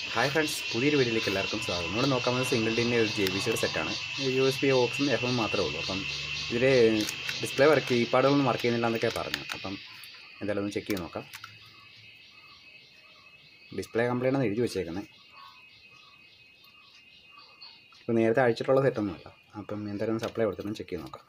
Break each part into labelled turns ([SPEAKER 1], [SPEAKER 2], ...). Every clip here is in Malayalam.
[SPEAKER 1] ഹായ് ഫ്രണ്ട്സ് പുതിയൊരു വീഡിയോയിലേക്ക് എല്ലാവർക്കും സ്വാഗതം നമ്മൾ നോക്കാൻ പോകുന്നത് സിംഗിൾ ടിൻ്റെ ഒരു ജെ ബി സിയുടെ സെറ്റാണ് യു എസ് പി ഓക്സും എഫ് എം മാത്രമേ ഉള്ളൂ അപ്പം ഇതിൽ ഡിസ്പ്ലേ വർക്ക് കീപാഡുകളൊന്നും വർക്ക് ചെയ്യുന്നില്ല എന്നൊക്കെ പറഞ്ഞു അപ്പം എന്തായാലും ഒന്ന് ചെക്ക് ചെയ്ത് നോക്കാം ഡിസ്പ്ലേ കംപ്ലൈൻ്റ് ആണ് എഴുതി വെച്ചേക്കുന്നത് ഇപ്പോൾ നേരത്തെ അഴിച്ചിട്ടുള്ള സെറ്റൊന്നുമല്ല അപ്പം എന്തായാലും സപ്ലൈ കൊടുത്തിട്ടും ചെക്ക് ചെയ്ത് നോക്കാം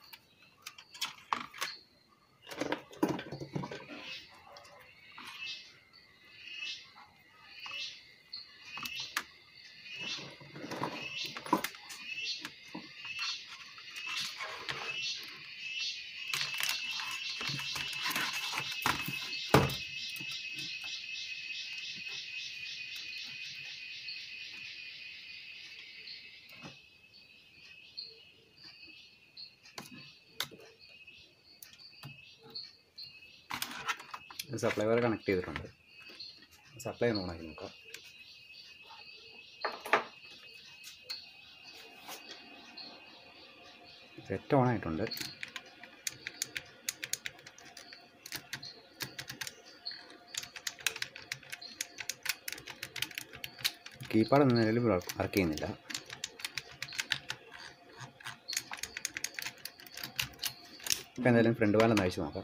[SPEAKER 1] സപ്ലൈ വയർ കണക്ട് ചെയ്തിട്ടുണ്ട് സപ്ലൈ ഒന്ന് ഓണാക്കി നോക്കാം സെറ്റ് ഓൺ ആയിട്ടുണ്ട് കീപാഡ് ഒന്നും നിലവിൽ വർക്ക് ചെയ്യുന്നില്ല ഇപ്പം എന്തായാലും ഫ്രണ്ട് വാലൊന്ന് അഴിച്ച് നോക്കാം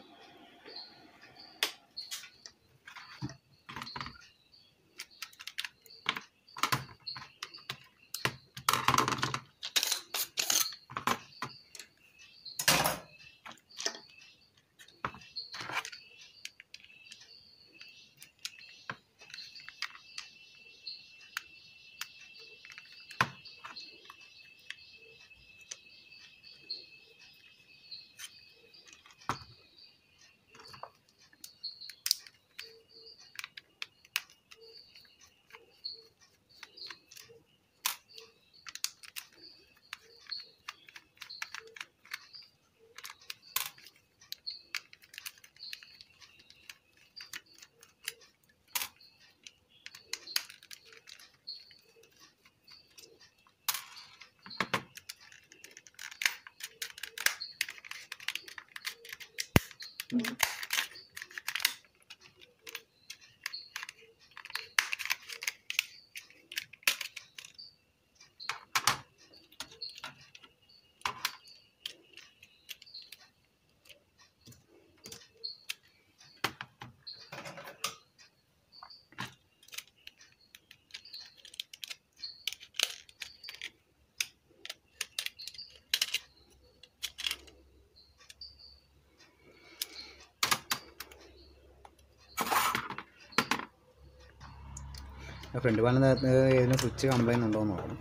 [SPEAKER 1] ഫ്രണ്ട് പാലിനകത്ത് ഏതെങ്കിലും സ്വിച്ച് കംപ്ലൈൻറ്റ് ഉണ്ടോ എന്ന് നോക്കണം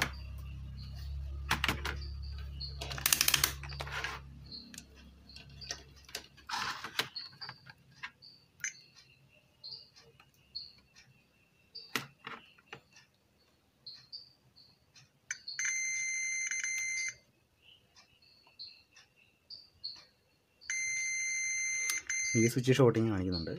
[SPEAKER 1] ഈ സ്വിച്ച് ഷോട്ടിങ് കാണിക്കുന്നുണ്ട്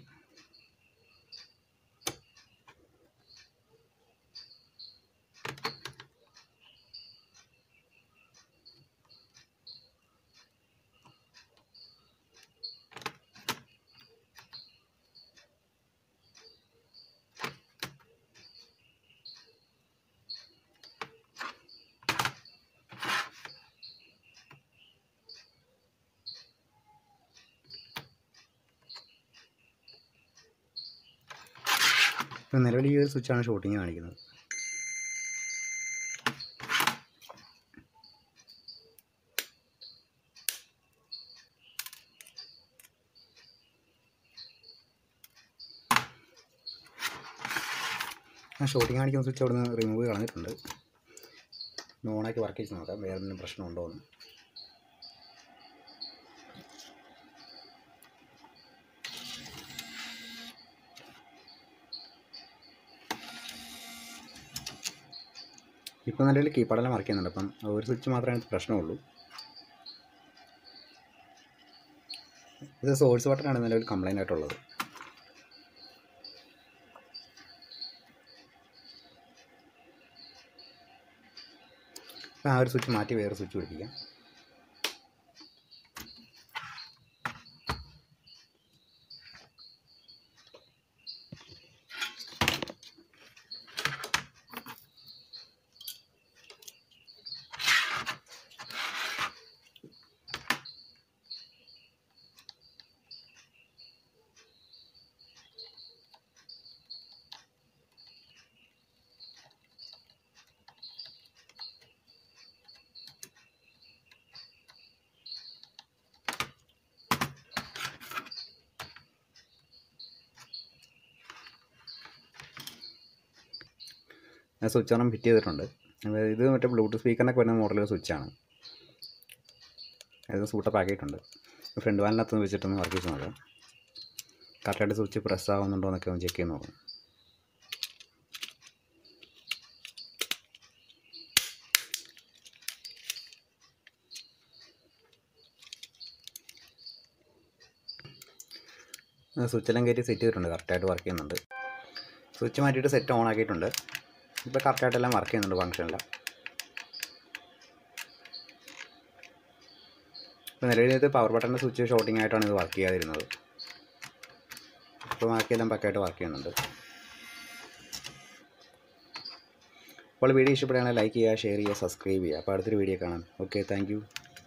[SPEAKER 1] ഇപ്പം നിലവിൽ ഈ ഒരു സ്വിച്ചാണ് ഷൂട്ടിങ് കാണിക്കുന്നത് ആ ഷൂട്ടിങ് കാണിക്കുന്ന സ്വിച്ച് അവിടെ നിന്ന് റിമൂവ് കളഞ്ഞിട്ടുണ്ട് ഓണാക്കി വർക്ക് ചെയ്ത് നോക്കാം വേറെ എന്തെങ്കിലും പ്രശ്നമുണ്ടോ എന്ന് ഇപ്പോൾ നിലവിൽ കീപാടെല്ലാം വർക്ക് ചെയ്യുന്നുണ്ട് അപ്പം ഒരു സ്വിച്ച് മാത്രമേ അതിനകത്ത് പ്രശ്നമുള്ളൂ ഇത് സോഴ്സ് ബട്ടനാണ് നിലവിൽ കംപ്ലൈൻ്റ് ആയിട്ടുള്ളത് അപ്പം ആ ഒരു സ്വിച്ച് മാറ്റി വേറെ സ്വിച്ച് പിടിപ്പിക്കാം ഞാൻ സ്വിച്ച് ഒരെണ്ണം ഫിറ്റ് ചെയ്തിട്ടുണ്ട് അതായത് ഇത് മറ്റേ ബ്ലൂടൂത്ത് സ്പീക്കറിനൊക്കെ വരുന്ന മോഡൽ സ്വിച്ചാണ് ഇത് സൂട്ടപ്പ് ആക്കിയിട്ടുണ്ട് ഫ്രണ്ട് വാലിനകത്ത് വെച്ചിട്ടൊന്ന് വർക്ക് ചെയ്ത് നോക്കാം കറക്റ്റായിട്ട് സ്വിച്ച് പ്രസ് ആവുന്നുണ്ടോ എന്നൊക്കെ ഒന്ന് ചെക്ക് ചെയ്ത് നോക്കാം സ്വിച്ചെല്ലാം കയറ്റി സെറ്റ് ചെയ്തിട്ടുണ്ട് കറക്റ്റായിട്ട് വർക്ക് ചെയ്യുന്നുണ്ട് സ്വിച്ച് മാറ്റിയിട്ട് സെറ്റ് ഓൺ ആക്കിയിട്ടുണ്ട് ഇപ്പോൾ കറക്റ്റായിട്ടെല്ലാം വർക്ക് ചെയ്യുന്നുണ്ട് ഫംഗ്ഷനെല്ലാം ഇപ്പോൾ നിലവിൽ ഇത് പവർ ബട്ടണിൻ്റെ സ്വിച്ച് ഷോട്ടിംഗ് ആയിട്ടാണ് ഇത് വർക്ക് ചെയ്യാതിരുന്നത് ഇപ്പോൾ ബാക്കിയെല്ലാം പക്കയായിട്ട് വർക്ക് ചെയ്യുന്നുണ്ട് അപ്പോൾ വീഡിയോ ഇഷ്ടപ്പെടുകയാണെങ്കിൽ ലൈക്ക് ചെയ്യുക ഷെയർ ചെയ്യുക സബ്സ്ക്രൈബ് ചെയ്യുക അപ്പോൾ അടുത്തൊരു വീഡിയോ കാണാം ഓക്കെ താങ്ക്